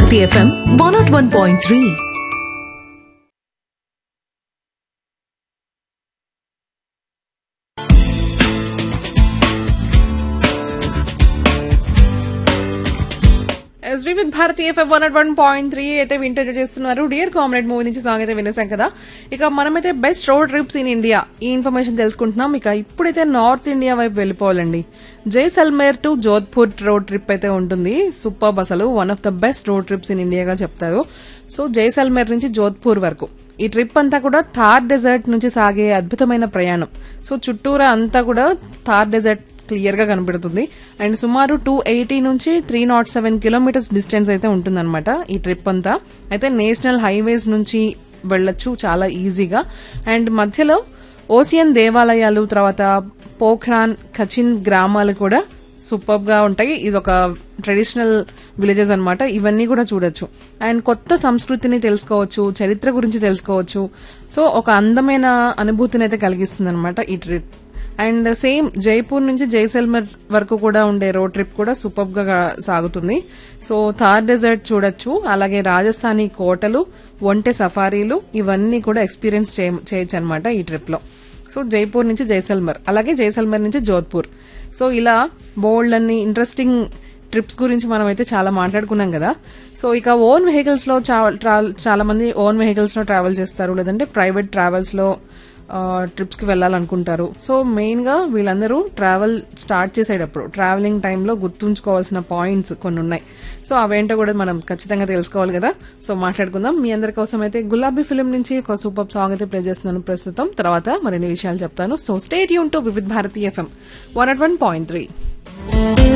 Bharati FM one not one point three ఎస్వి with Bharati FM one one point three అయితే వింటర్ చేస్తున్నారు డియర్ కామ్రేడ్ మూవీ నుంచి సాంగ్ అయితే వినేసాం కదా ఇక మనమైతే best road trips in India ఈ ఇన్ఫర్మేషన్ తెలుసుకుంటున్నాం ఇక ఇప్పుడైతే నార్త్ ఇండియా వైపు వెళ్ళిపోవాలండి Jaisalmer to Jodhpur road trip అయితే ఉంటుంది సూపర్ అసలు one of the best road trips in ఇండియాగా చెప్తారు సో జైసల్మేర్ నుంచి జోధ్పూర్ వరకు ఈ ట్రిప్ అంతా కూడా థార్ డెజర్ట్ నుంచి సాగే అద్భుతమైన ప్రయాణం సో చుట్టూరా అంతా కూడా థార్ డెజర్ట్ క్లియర్ గా కనబడుతుంది అండ్ సుమారు టూ ఎయిటీ నుంచి three not seven kilometres distance అయితే ఉంటుందన్నమాట ఈ ట్రిప్ అంతా అయితే నేషనల్ హైవేస్ నుంచి వెళ్ళొచ్చు చాలా ఈజీగా అండ్ మధ్యలో ఓసియన్ దేవాలయాలు తర్వాత పోఖ్రాన్ కచిన్ గ్రామాలు కూడా సూపర్ గా ఉంటాయి ఇది ఒక ట్రెడిషనల్ విలేజెస్ అన్నమాట ఇవన్నీ కూడా చూడొచ్చు అండ్ కొత్త సంస్కృతిని తెలుసుకోవచ్చు చరిత్ర గురించి తెలుసుకోవచ్చు సో ఒక అందమైన అనుభూతిని అయితే కలిగిస్తుంది అనమాట ఈ ట్రిప్ అండ్ సేమ్ జైపూర్ నుంచి జైసల్మర్ వరకు కూడా ఉండే రోడ్ ట్రిప్ కూడా సూపర్ గా సాగుతుంది సో థార్ డెజర్ట్ చూడొచ్చు అలాగే రాజస్థానీ కోటలు ఒంటె సఫారీలు ఇవన్నీ కూడా ఎక్స్పీరియన్స్ చేయొచ్చు అనమాట ఈ ట్రిప్ లో సో జైపూర్ నుంచి జైసల్మర్ అలాగే జైసల్మర్ నుంచి జోధ్పూర్ సో ఇలా బోల్డ్ అన్ని ఇంట్రెస్టింగ్ ట్రిప్స్ గురించి మనం అయితే చాలా మాట్లాడుకున్నాం కదా సో ఇక ఓన్ వెహికల్స్ లో చా- ట్రా- చాలా మంది ఓన్ వెహికల్స్ లో ట్రావెల్ చేస్తారు లేదంటే ప్రైవేట్ ట్రావెల్స్ లో ట్రిప్స్ కి వెళ్ళాలనుకుంటారు సో మెయిన్ గా వీళ్ళందరూ ట్రావెల్ స్టార్ట్ చేసేటప్పుడు ట్రావెలింగ్ టైంలో గుర్తుంచుకోవాల్సిన పాయింట్స్ కొన్ని ఉన్నాయి సో అవేంటో కూడా మనం ఖచ్చితంగా తెలుసుకోవాలి కదా సో మాట్లాడుకుందాం మీ అందరి కోసం అయితే గులాబీ ఫిలిం నుంచి ఒక సూపర్ సాంగ్ అయితే ప్లే చేస్తున్నాను ప్రస్తుతం తర్వాత మరిన్ని విషయాలు చెప్తాను సో స్టేట్ యూన్ to Vividh Bharati FM one at one point three